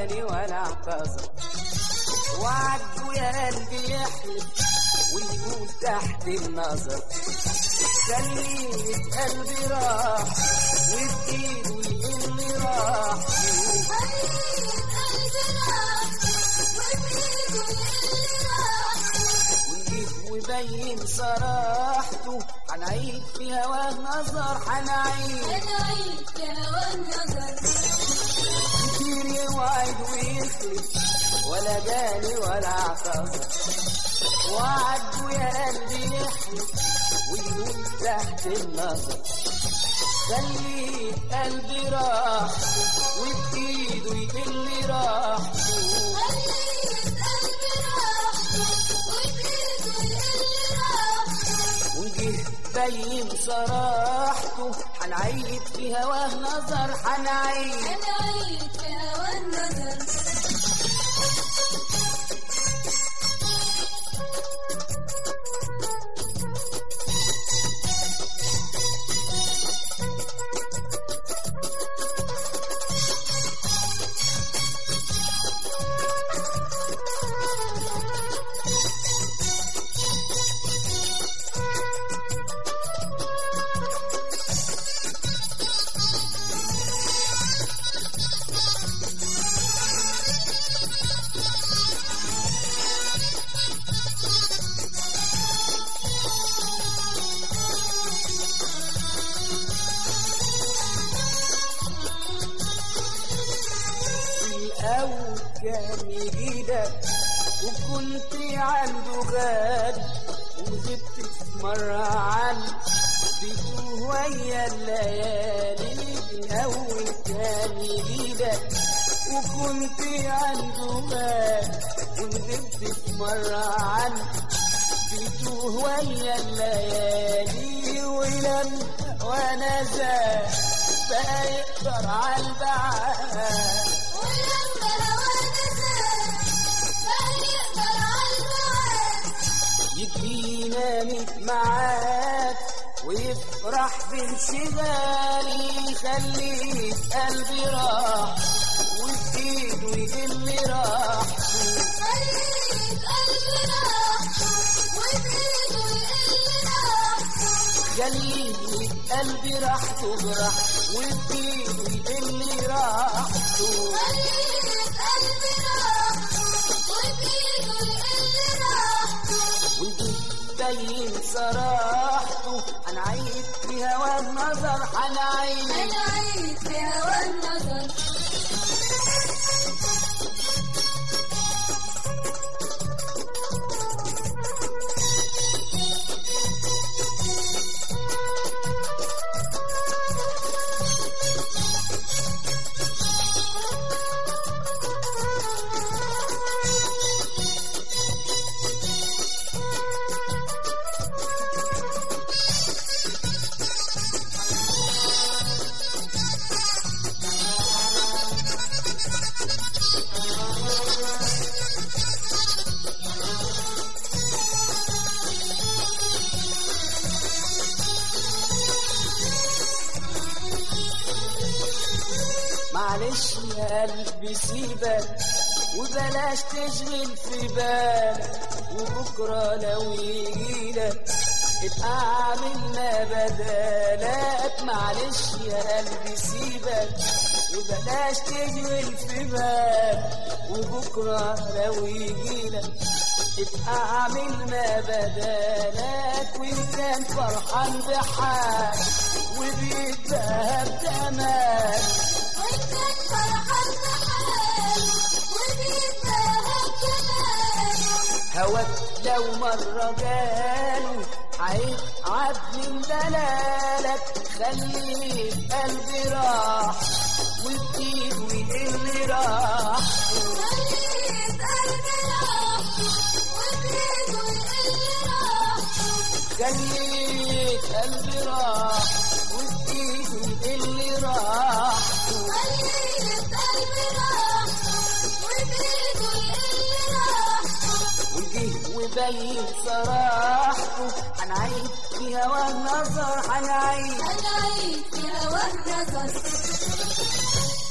جاني ولا اعتذر وعد يا قلبي يحلف ويقول تحت النظر خليت قلبي راح وبإيده يقل راح ونجيه وبين صراحته هنعيد في هواه نظر هنعيد كتير يوعد ويخلف ولا جاني ولا اعتذر وعد ويا قلبي يحلف ويقول تحت النظر خليت قلبي راحته وبإيده يقل راحته ونجيه بين صراحته هنعيد في هواه نظر هنعيد الأول كان يجيلك وكنت عنده غالي وغبت في مرة عنه بيتوه ويا الليالي الأول كان يجيلك وكنت عنده غالي وغبت في مرة عنه بيتوه ويا الليالي ولما وانا زاد بقى يقدر على البعاد يدينا ميت معاك ويفرح بانشغالي يخليك قلبي راح وبإيده يقل راحته خليك قلبي راح تجرح وبإيده يقل راحته ودي بين صراحته هنعيد في هوا النظر هنعيد معلش يا قلبي سيبك وبلاش تشغل في بالك وبكرة لو يجيلك ابقى عاملنا بدالك معلش يا قلبي سيبك وبلاش تشغل في بالك وبكرة لو يجيلك ابقى عاملنا بدالك وإن كان فرحان بحال وبيتباهى بتمام هواك لو مرة جاله هيتعب من دلالك خليك قلبي راح وبإيده يقل راح خليك قلبي راح وبإيده يقل راح وجه وبين صراحته هنعيد في هوا النظر هنعيد أنا عيد في هوا النظر